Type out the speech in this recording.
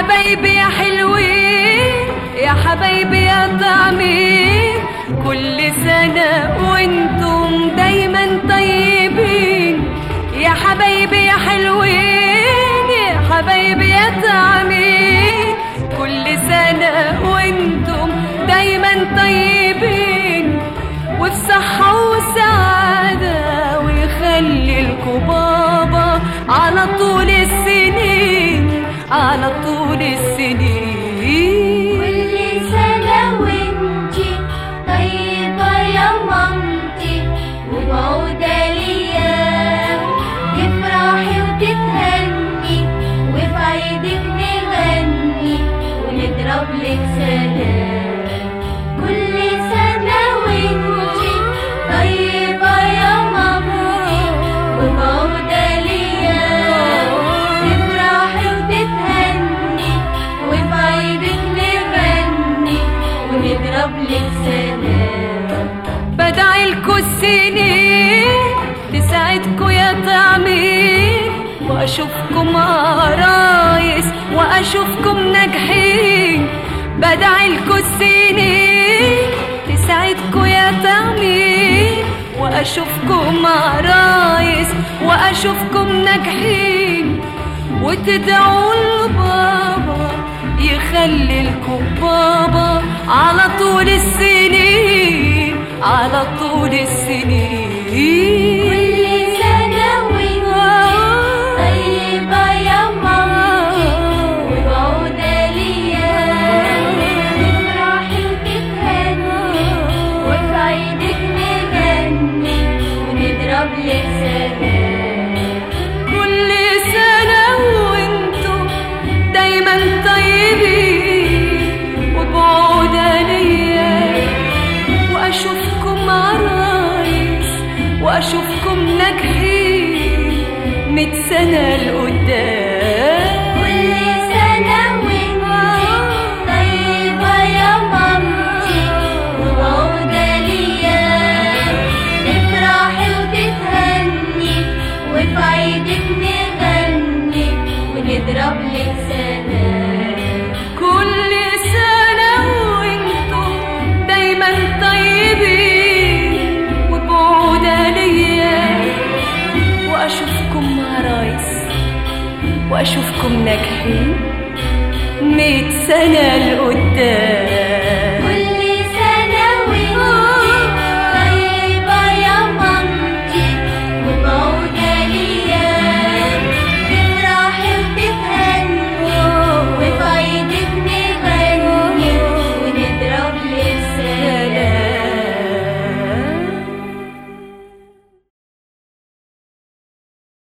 حبايبي يا حلوين يا حبايبي يا طعمين كل سنة وانتم دايما طيبين يا حبايبي يا حلوين يا حبايبي يا طعمين كل سنة وانتم دايما طيبين وفي صحة وسعادة ويخلي لكم بابا على طول السنين على طول السنين كل سنة وانتي طيبة يا مامتي وبعودة ليا تفرحي وتتهني وفي عيدك نغني ونضرب لك سلام كل سنة وانتي طيبة يا مامتي وبعودة ليا تفرحي وتتهني وفي عيدك نغني ونضرب لك سلام بدعي لكم السنين تسعدكم يا طعمين واشوفكم عرايس واشوفكم ناجحين بدعي لكم السنين تسعدكم يا طعمين واشوفكم عرايس واشوفكم ناجحين وتدعوا لبابا يخلي لكم بابا على طول السنين على طول السنين كل سنة وانتي طيبة يا مامتي وبعودة ليا تفرحي وتتهني وفي عيدك نغني ونضرب لك سلام كل سنة وانتم دايما طيبين وبعودة ليا واشوفكم عرايس واشوفكم ناجحين ميت سنة لقدام كل سنة وانتي طيبة يا مامتي وبعودة ليا تفرحي وتتهني وفي عيدك نغني ونضرب لك سلام كل سنة وانتم دايما طيبين وبعودة ليا واشوفكم عرايس واشوفكم ناجحين ميت سنة لقدام